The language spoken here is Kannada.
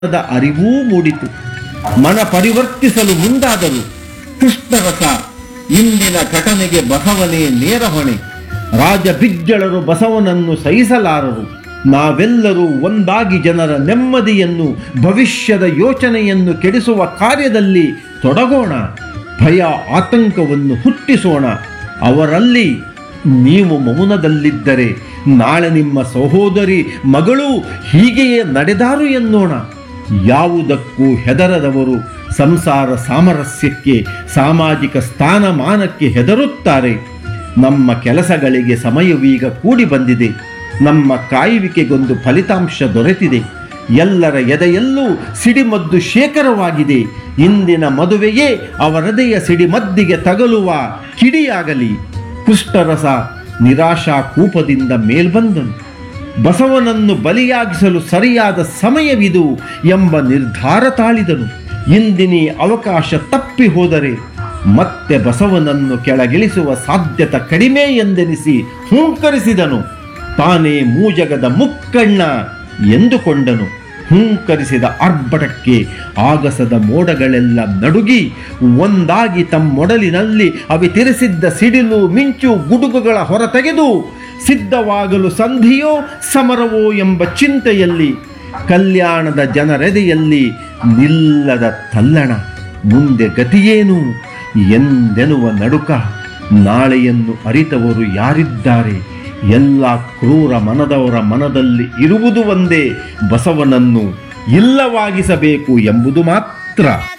ದ ಅರಿವೂ ಮೂಡಿತು ಮನ ಪರಿವರ್ತಿಸಲು ಮುಂದಾದರು ಕೃಷ್ಣರಸ ಇಂದಿನ ಘಟನೆಗೆ ಬಸವನೇ ನೇರ ಹೊಣೆ ರಾಜ ಬಿಜ್ಜಳರು ಬಸವನನ್ನು ಸಹಿಸಲಾರರು ನಾವೆಲ್ಲರೂ ಒಂದಾಗಿ ಜನರ ನೆಮ್ಮದಿಯನ್ನು ಭವಿಷ್ಯದ ಯೋಚನೆಯನ್ನು ಕೆಡಿಸುವ ಕಾರ್ಯದಲ್ಲಿ ತೊಡಗೋಣ ಭಯ ಆತಂಕವನ್ನು ಹುಟ್ಟಿಸೋಣ ಅವರಲ್ಲಿ ನೀವು ಮೌನದಲ್ಲಿದ್ದರೆ ನಾಳೆ ನಿಮ್ಮ ಸಹೋದರಿ ಮಗಳು ಹೀಗೆಯೇ ನಡೆದಾರು ಎನ್ನೋಣ ಯಾವುದಕ್ಕೂ ಹೆದರದವರು ಸಂಸಾರ ಸಾಮರಸ್ಯಕ್ಕೆ ಸಾಮಾಜಿಕ ಸ್ಥಾನಮಾನಕ್ಕೆ ಹೆದರುತ್ತಾರೆ ನಮ್ಮ ಕೆಲಸಗಳಿಗೆ ಸಮಯವೀಗ ಕೂಡಿ ಬಂದಿದೆ ನಮ್ಮ ಕಾಯುವಿಕೆಗೊಂದು ಫಲಿತಾಂಶ ದೊರೆತಿದೆ ಎಲ್ಲರ ಎದೆಯಲ್ಲೂ ಸಿಡಿಮದ್ದು ಶೇಖರವಾಗಿದೆ ಇಂದಿನ ಮದುವೆಯೇ ಅವರದೆಯ ಸಿಡಿಮದ್ದಿಗೆ ತಗಲುವ ಕಿಡಿಯಾಗಲಿ ಕುಷ್ಠರಸ ನಿರಾಶಾ ಕೂಪದಿಂದ ಮೇಲ್ಬಂದನು ಬಸವನನ್ನು ಬಲಿಯಾಗಿಸಲು ಸರಿಯಾದ ಸಮಯವಿದು ಎಂಬ ನಿರ್ಧಾರ ತಾಳಿದನು ಇಂದಿನಿ ಅವಕಾಶ ತಪ್ಪಿ ಹೋದರೆ ಮತ್ತೆ ಬಸವನನ್ನು ಕೆಳಗಿಳಿಸುವ ಸಾಧ್ಯತೆ ಕಡಿಮೆ ಎಂದೆನಿಸಿ ಹೂಂಕರಿಸಿದನು ತಾನೇ ಮೂಜಗದ ಮುಕ್ಕಣ್ಣ ಎಂದುಕೊಂಡನು ಹೂಂಕರಿಸಿದ ಆರ್ಭಟಕ್ಕೆ ಆಗಸದ ಮೋಡಗಳೆಲ್ಲ ನಡುಗಿ ಒಂದಾಗಿ ತಮ್ಮೊಡಲಿನಲ್ಲಿ ಅವಿತಿರಿಸಿದ್ದ ಸಿಡಿಲು ಮಿಂಚು ಗುಡುಗುಗಳ ಹೊರತೆಗೆದು ಸಿದ್ಧವಾಗಲು ಸಂಧಿಯೋ ಸಮರವೋ ಎಂಬ ಚಿಂತೆಯಲ್ಲಿ ಕಲ್ಯಾಣದ ಜನರೆದೆಯಲ್ಲಿ ನಿಲ್ಲದ ತಲ್ಲಣ ಮುಂದೆ ಗತಿಯೇನು ಎಂದೆನುವ ನಡುಕ ನಾಳೆಯನ್ನು ಅರಿತವರು ಯಾರಿದ್ದಾರೆ ಎಲ್ಲ ಕ್ರೂರ ಮನದವರ ಮನದಲ್ಲಿ ಇರುವುದು ಒಂದೇ ಬಸವನನ್ನು ಇಲ್ಲವಾಗಿಸಬೇಕು ಎಂಬುದು ಮಾತ್ರ